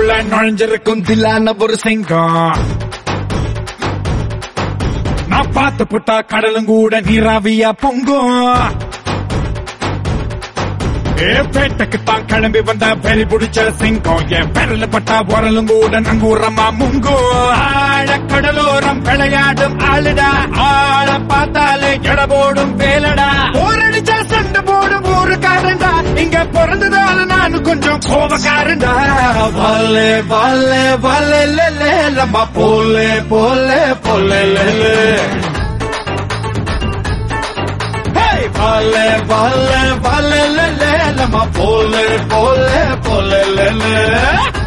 ஊருக்குள்ள நுழைஞ்சிருக்கும் தில்லான ஒரு சிங்கம் நான் பார்த்து புட்டா கடலும் கூட நீராவியா பொங்கும் ஏ பேட்டைக்கு தான் கிளம்பி வந்த பெரி பிடிச்ச சிங்கம் என் பெரல பட்டா உரலும் கூட நங்கூரமா முங்கும் ஆழ கடலோரம் விளையாடும் ஆளுடா ஆள பார்த்தாலே எட போடும் வேலடா போரடிச்சா சண்டை போடும் ஊருக்காரன்டா இங்க பிறந்ததால நானு கொஞ்சம் கோபக்காரன்டா வல்லே வல்லே வல்லே லே லம்மா போலே போலே போலே லே Hey, vale, vale, vale, le, le, le, ma pole, pole, pole, le, le.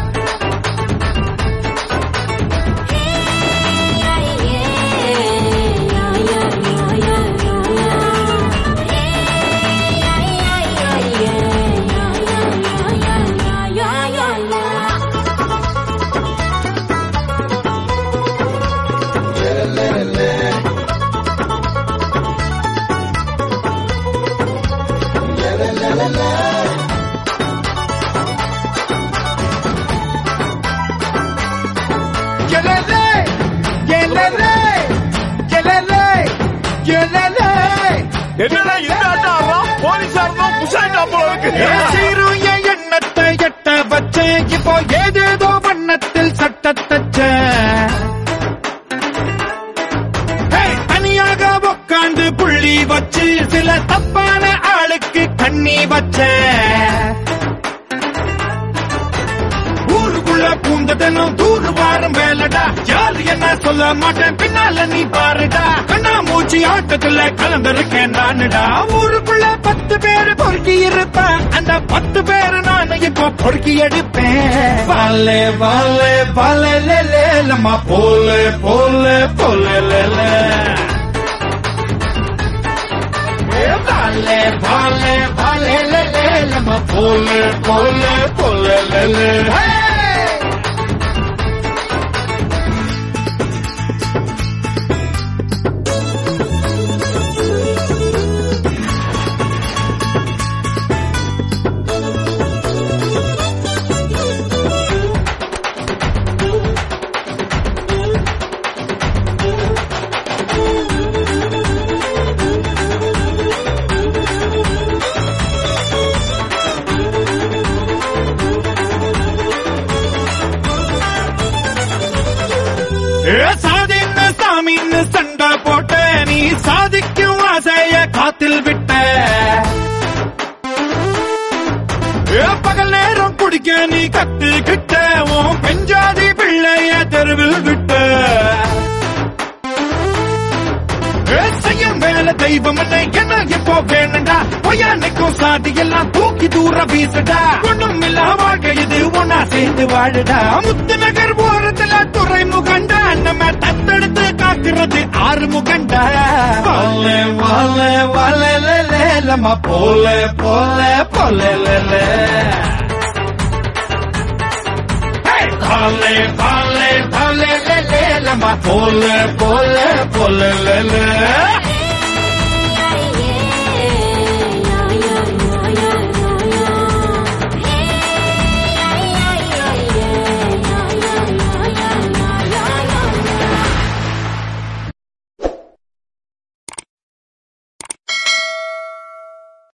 Gelele, gelele, gelele, gelele. என்னடா இந்த ஆட்டா ஆடுறான் போலீஸார் தான் புஷாயிட்டா போல இருக்கு சீரும் என் எண்ணத்தை எட்ட வச்சேன் இப்போ ஏதேதோ வண்ணத்தில் சட்டத்தச்ச தனியாக உக்காந்து புள்ளி வச்சு சில தப்பான ஆளுக்கு கண்ணி வச்சேன் ஊருக்குள்ள பூந்ததனும் தூரு வாரம் வேலடா யாரு என்ன சொல்ல மாட்டேன் பின்னால நீ பாருடா கண்ணா மூச்சு ஆட்டத்துல கலந்திருக்கேன் நானுடா ஊருக்குள்ள பத்து பேரு பொறுக்கி இருப்பேன் அந்த பத்து பேரு நான் இப்போ பொறுக்கி எடுப்பேன் வாலே வாலே வாலே லே லே லம்மா போலே போலே போலே லே லே Vale, vale, vale, le, le, le, ma pole, pole, pole, le, le. Hey! ஏ, சாதின்னு சாமின்னு சண்டை போட்ட நீ சாதிக்கும் ஆசைய காத்தில் விட்ட ஏ, பகல் நேரம் குடிக்க நீ கத்துக்கிட்ட உன் பெஞ்சாதி பிள்ளைய தெருவில் விட்ட ஏ, செய்யும் வேலை தெய்வம் என்ன என்ன இப்போ வேணுண்டா பொய்யானுக்கும் சாதி எல்லாம் தூக்கி தூர வீசுடா ஒண்ணும் இல்ல வாழ்க்கை இது ஒன்னா சேர்ந்து வாழுடா முத்து நகர் ஓரத்துல துறைமுகண்டா நம்ம தத்தெடுத்து காக்குறது ஆறு முகண்டா வாழ வாழ வாழ லம்மா போல போல போல Vale, vale, vale, le, le, lama, pole, pole, pole, le, le.